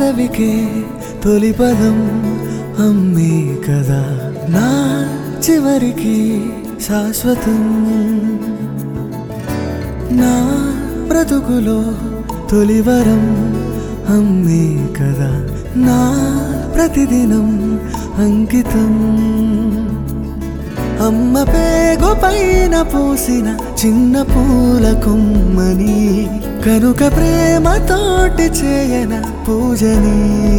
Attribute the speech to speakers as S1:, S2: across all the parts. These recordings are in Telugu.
S1: పెదవికే తొలి పదం అమ్మే కదా నా చివరికి శాశ్వతం నా బ్రతుకులో తొలివరం అమ్మే కదా నా ప్రతిదినం అంకితం అమ్మ పేగు పైన పూసిన చిన్న పూల కొమ్మని కనుక ప్రేమతోటి చేయన పూజని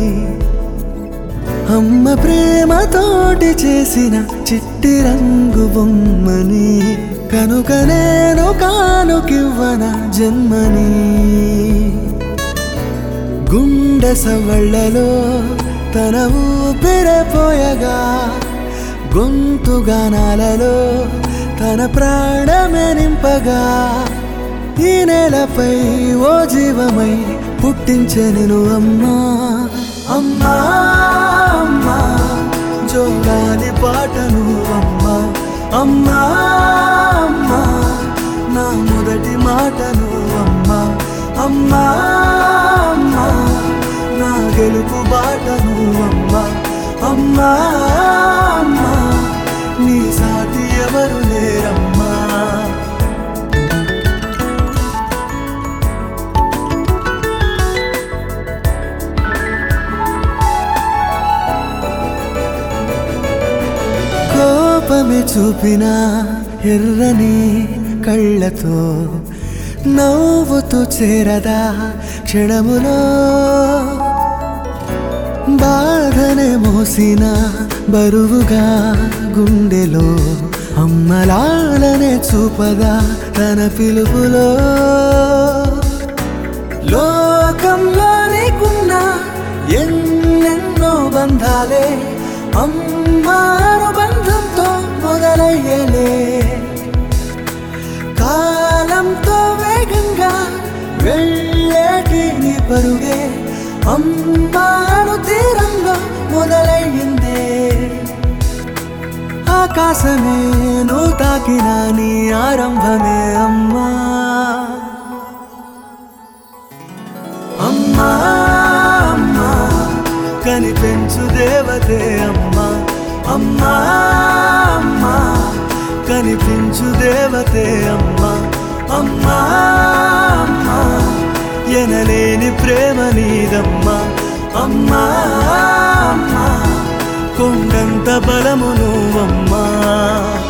S1: అమ్మ ప్రేమతోటి చేసిన చిట్టి రంగు బొమ్మని కనుక నేను కానుకివ్వన జన్మని గుండె సవళ్ళలో తన ఊపిరిపోయగా గొంతు గానాలలో తన ప్రాణమే నింపగా ఈ నేలపై ఓ జీవమై పుట్టించే నేను అమ్మా అమ్మా అమ్మా జోగాలి పాటను అమ్మా అమ్మా అమ్మా నా మొదటి మాటను అమ్మా అమ్మా అమ్మా నా గెలుపు బాటను అమ్మా అమ్మా అమ్మా నీ సాటి ఎవరు లేరమ్మా కోపమే చూపిన ఎర్రని కళ్ళతో నవ్వుతూ చేరదా క్షణములో బాధనే మోసిన బరువుగా గుండెలో అమ్మలాలనే చూపదా తన పిలుపులో లోకంలో నీకున్న ఎన్నెన్నో బంధాలే అమ్మాను బంధంతో మొదలయ్యలే కాలంతో వేగంగా వెళ్ళేటి నీ పరుగే అమ్మాను తీరంగా మొదలయ్యిందే ఆకాశమే నువ్వు తాకిన నీ ఆరంభమే అమ్మా అమ్మా అమ్మా కనిపించు దేవతే అమ్మా అమ్మా అమ్మా కనిపించు దేవతే అమ్మా అమ్మా అమ్మా ఎనలేని ప్రేమ నీదమ్మా అమ్మా అమ్మా కొండంత బలము నువ్వమ్మా